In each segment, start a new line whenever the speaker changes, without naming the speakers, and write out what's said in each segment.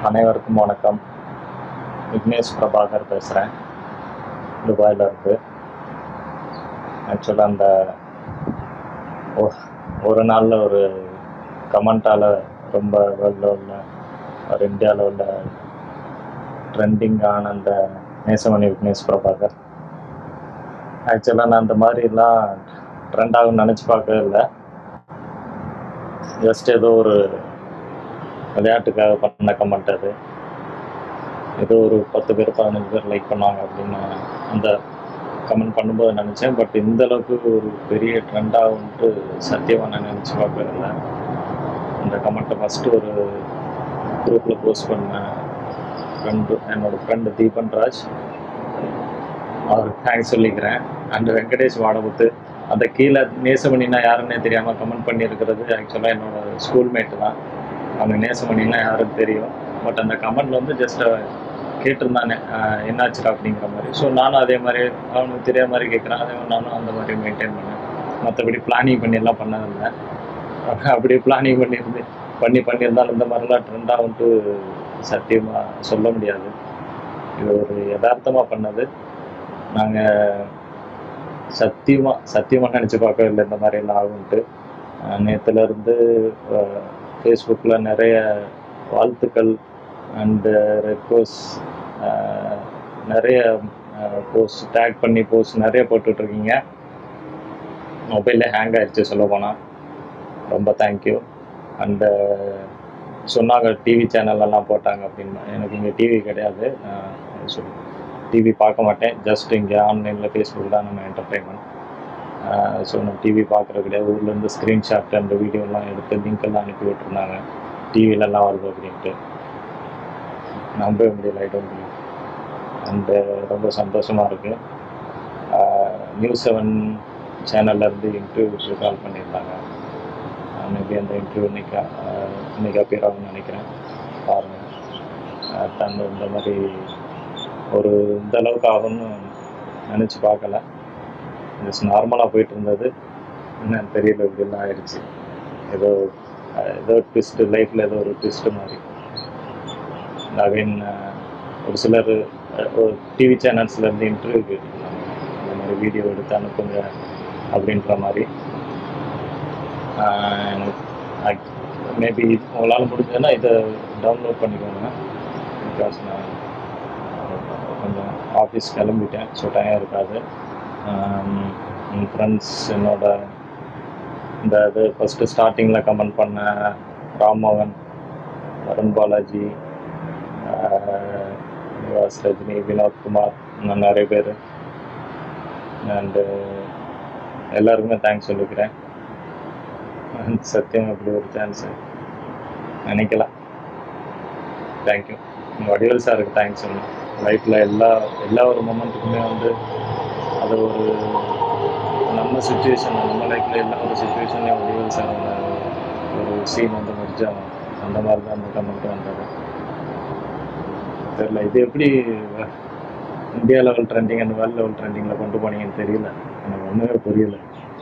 அனைவருக்கும் வணக்கம் விக்னேஷ் பிரபாகர் பேசுகிறேன் துபாயில் இருக்கு ஆக்சுவலாக அந்த ஒ- ஒரு நாளில் ஒரு கமெண்டால் ரொம்ப வேர்ல்டில் உள்ள ஒரு இந்தியாவில் உள்ள ட்ரெண்டிங்கான அந்த நேசமணி விக்னேஷ் பிரபாகர் ஆக்சுவலாக நான் அந்த மாதிரிலாம் ட்ரெண்ட் ஆகும்னு நினச்சி பார்க்கவே இல்லை ஜஸ்ட் ஏதோ ஒரு விளையாட்டுக்காக பண்ண கமெண்ட் அது ஏதோ ஒரு பத்து பேர் பதினஞ்சு பேர் லைக் பண்ணாங்க அப்படின்னு அந்த கமெண்ட் பண்ணும்போது நினச்சேன் பட் இந்த அளவுக்கு ஒரு பெரிய ட்ரெண்ட் ஆகும்ட்டு சத்தியமாக நான் நினச்சி பார்க்கவே இல்லை அந்த கமெண்ட்டை ஃபஸ்ட்டு ஒரு குரூப்பில் போஸ்ட் பண்ணேன் ஃப்ரெண்டு என்னோட ஃப்ரெண்டு தீபன் ராஜ் அவருக்கு தேங்க்ஸ் சொல்லிக்கிறேன் அண்ட் வெங்கடேஷ் வாடமுத்து அந்த கீழே நேசமணினா யாருன்னே தெரியாமல் கமெண்ட் பண்ணியிருக்கிறது ஆக்சுவலாக என்னோட ஸ்கூல்மேட்டு தான் அவங்க நேசமணினா யாருன்னு தெரியும் பட் அந்த கமெண்ட் வந்து ஜஸ்ட் கேட்டிருந்தானே ஆஹ் என்னாச்சுடா அப்படிங்கிற மாதிரி ஸோ நானும் அதே மாதிரி அவனுக்கு தெரியாத மாதிரி கேட்குறான் அதே மாதிரி நானும் அந்த மாதிரி மெயின்டைன் பண்ணேன் மற்றபடி பிளானிங் பண்ணி எல்லாம் பண்ணதில்லை அப்படி பிளானிங் பண்ணியிருந்து பண்ணி பண்ணியிருந்தாலும் இந்த மாதிரிலாம் ட்ரெண்ட் ஆகும்ட்டு சத்தியமாக சொல்ல முடியாது இது ஒரு யதார்த்தமாக பண்ணது நாங்கள் சத்தியமாக சத்தியமாக நினச்சி பார்க்கவே இல்லை இந்த மாதிரி எல்லாம் ஆகும்ட்டு நேற்றுலேருந்து ஃபேஸ்புக்கில் நிறைய வாழ்த்துக்கள் அண்டு ரெக்வஸ்ட் நிறைய போஸ்ட் டேக் பண்ணி போஸ்ட் நிறைய போட்டுட்ருக்கீங்க மொபைலில் ஹேங் ஆயிடுச்சு சொல்ல போனால் ரொம்ப தேங்க்யூ அண்டு சொன்னாங்க டிவி சேனல்லலாம் போட்டாங்க அப்படின்னு எனக்கு இங்கே டிவி கிடையாது டிவி பார்க்க மாட்டேன் ஜஸ்ட் இங்கே ஆன்லைனில் ஃபேஸ்புக் தான் நம்ம என்டர்டைன்மெண்ட் ஸோ நான் டிவி பார்க்குறது கிடையாது ஊர்லேருந்து ஸ்க்ரீன்ஷாட் அந்த வீடியோலாம் எடுத்து லிங்க் எல்லாம் அனுப்பி விட்டுருந்தாங்க டிவிலெல்லாம் வருது அப்படின்ட்டு நம்பவே முடியல ஐ டோன்ட் பிலீவ் அண்டு ரொம்ப சந்தோஷமாக இருக்குது நியூஸ் செவன் சேனல்லேருந்து இன்டர்வியூக்கு கால் பண்ணியிருந்தாங்க மேபி அந்த இன்டர்வியூ இன்னைக்கு ஆஹ் இன்னைக்கு அப்பியர் ஆகும்னு நினைக்கிறேன் பாருங்கள் தந்து இந்த மாதிரி ஒரு இந்த அளவுக்கு ஆகும்னு நினச்சி பார்க்கல ஜஸ்ட் நார்மலாக போயிட்டு இருந்தது என்னன்னு தெரியல இப்படிலாம் ஆயிடுச்சு ஏதோ அஹ் ஏதோ ட்விஸ்ட்டு லைஃப்பில் ஏதோ ஒரு ட்விஸ்ட்டு மாதிரி அகைன் ஒரு சிலர் அஹ், ஒரு டிவி சேனல்ஸ்லேருந்து இன்டர்வியூ கேட்டுருந்தாங்க இந்த மாதிரி வீடியோ எடுத்து அனுப்புங்க அப்படின்ற மாதிரி மேபி உங்களால் முடிஞ்சதுன்னா இதை டவுன்லோட் பண்ணிக்கோங்க பிகாஸ் நான் கொஞ்சம் ஆஃபீஸ் கிளம்பிட்டேன் ஸோ டைம் இருக்காது ஆம், என் ஃப்ரெண்ட்ஸ் என்னோட இந்த இது ஃபஸ்ட்டு ஸ்டார்டிங்கில் கமெண்ட் பண்ண ராம்மோகன் வருண் பாலாஜி ஆஹ், நிவாஸ் ரஜினி வினோத்குமார் இன்னும் நிறைய பேர் அண்டு எல்லாருக்குமே தேங்க்ஸ் சொல்லிக்கிறேன் சத்தியம் அப்படி ஒரு சான்ஸ் நினைக்கல தேங்க்யூ வடிவேல் சாருக்கு தேங்க்ஸ் சொல்லணும் லைஃப்பில் எல்லா எல்லா ஒரு மொமெண்ட்டுக்குமே வந்து அது ஒரு நம்ம சுச்சுவேஷன் நம்ம லைஃப்பில் எல்லா ஒரு சுச்சுவேஷன்லேயும் வடிவேல் சார் அந்த ஒரு சீன் வந்து முடிச்சாங்க அந்த மாதிரி தான் அந்த கமெண்ட் வந்தது தெரியல இது எப்படி India level trending and world level ட்ரெண்டிங்கில் கொண்டு போனீங்கன்னு தெரியல எனக்கு ஒன்றுமே புரியல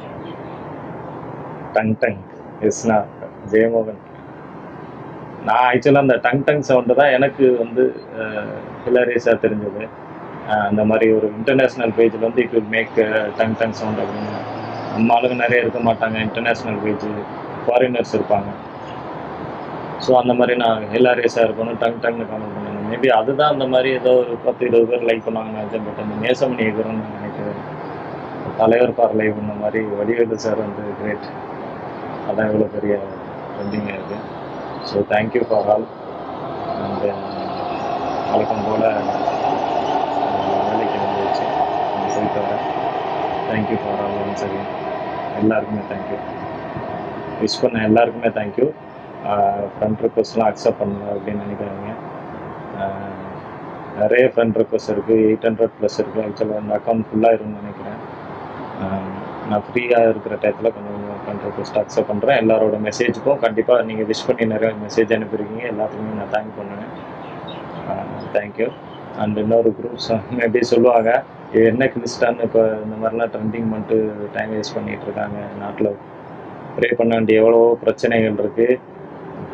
டங் டங் எஸ்னா ஜெயமோகன் நான் ஆக்சுவலாக அந்த டங் டங் சவுண்டு தான் எனக்கு வந்து ஹிலரியஸாக தெரிஞ்சது அஹ் அந்த மாதிரி ஒரு இன்டர்நேஷ்னல் பேஜில் வந்து இட் வில் மேக் டங் டங் சவுண்ட் அப்படின்னு நம்ம ஆளுங்க நிறைய இருக்க மாட்டாங்க இன்டர்நேஷ்னல் பேஜ் ஃபாரினர்ஸ் இருப்பாங்க ஸோ அந்த மாதிரி நான் ஹிலாரியஸாக இருக்கணும் டங் டங்னு கமெண்ட் பண்ணேன் மேபி அதுதான் அந்த மாதிரி ஏதோ ஒரு பத்து இருபது பேர் லைக் பண்ணாங்கன்னு நினச்சேன் பட் அந்த நேசமணி எதிரும் நான் நினைக்கிறேன் தலைவர் பார் லைவ் இந்த மாதிரி வடிவேலு சார் வந்து கிரேட் அதான் இவ்வளோ பெரிய ட்ரெண்டிங்காக இருக்குது so thank you for all and வழக்கம் போல் வேலைக்கு வந்துச்சு போயிட்டு வரேன் thank you for all once again எல்லாருக்குமே தேங்க்யூ விஷ் பண்ண எல்லாருக்குமே தேங்க்யூ ஃப்ரெண்ட் ரிக்வஸ்ட்லாம் அக்செப்ட் பண்ணல அப்படின்னு நினைக்கிறாங்க ஆஹ் நிறைய ஃப்ரெண்ட் ரிக்வஸ்ட் இருக்குது எயிட் ஹண்ட்ரட் ப்ளஸ் இருக்குது ஆக்சுவலாக இந்த அக்கௌண்ட் ஃபுல்லாக இருக்குன்னு நினைக்கிறேன் ஆஹ் நான் ஃப்ரீயாக இருக்கிற டயத்தில் கொஞ்சம் கொஞ்சம் ஃப்ரெண்ட் ரிக்வஸ்ட் அக்செப்ட் பண்ணுறேன் எல்லாரோட மெசேஜுக்கும் கண்டிப்பாக நீங்கள் விஷ் பண்ணி நிறைய மெசேஜ் அனுப்பியிருக்கீங்க எல்லாத்துக்குமே நான் தேங்க் பண்ணுவேன் தேங்க்யூ அண்ட் இன்னொரு குரூப்ஸ் மேபி சொல்லுவாங்க இது என்ன கிறிஸ்டான்னு இப்போ இந்த மாதிரிலாம் ட்ரெண்டிங் பண்ணிட்டு டைம் வேஸ்ட் பண்ணிகிட்டு இருக்காங்க நாட்டில் ப்ரே பண்ண வேண்டிய எவ்வளவோ பிரச்சனைகள் இருக்குது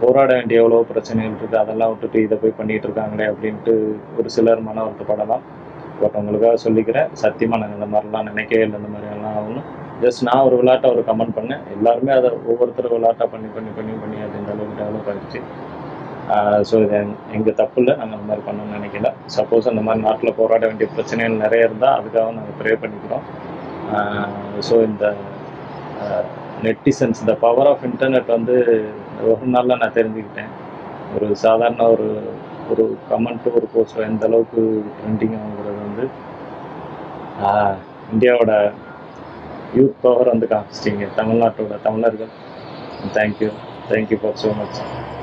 போராட வேண்டிய எவ்வளோ பிரச்சனைகள் இருக்குது அதெல்லாம் விட்டுட்டு இதை போய் பண்ணிட்டு இருக்காங்களே அப்படின்ட்டு ஒரு சிலர் மன வருத்தப்படலாம் பட் உங்களுக்காக சொல்லிக்கிறேன் சத்தியமாக நாங்கள் இந்த மாதிரிலாம் நினைக்கவே இல்லை இந்த மாதிரியெல்லாம் ஆகணும் ஜஸ்ட் நான் ஒரு விளையாட்டை ஒரு கமெண்ட் பண்ணேன் எல்லாருமே அதை ஒவ்வொருத்தரும் விளையாட்டா பண்ணி பண்ணி பண்ணி பண்ணி அது இந்த அளவுக்கு டெவலப் ஆகிடுச்சு ஸோ இது எங்கள் தப்பு இல்லை நாங்கள் அந்த மாதிரி பண்ணணும்னு நினைக்கல சப்போஸ் அந்த மாதிரி நாட்டில் போராட வேண்டிய பிரச்சனைகள் நிறைய இருந்தால் அதுக்காக நாங்கள் ப்ரே பண்ணிக்கிறோம் ஸோ இந்த நெட்டிசன்ஸ் இந்த பவர் ஆஃப் இன்டர்நெட் வந்து ஒரு நாளில் நான் தெரிஞ்சுக்கிட்டேன் ஒரு சாதாரண ஒரு ஒரு கமெண்ட்டு ஒரு போஸ்ட் எந்த அளவுக்கு ட்ரெண்டிங் ஆகுங்கிறது வந்து ஆஹ், இந்தியாவோட யூத் பவர் வந்து காமிச்சிட்டிங்க தமிழ்நாட்டோட தமிழர்கள் thank you thank you for so much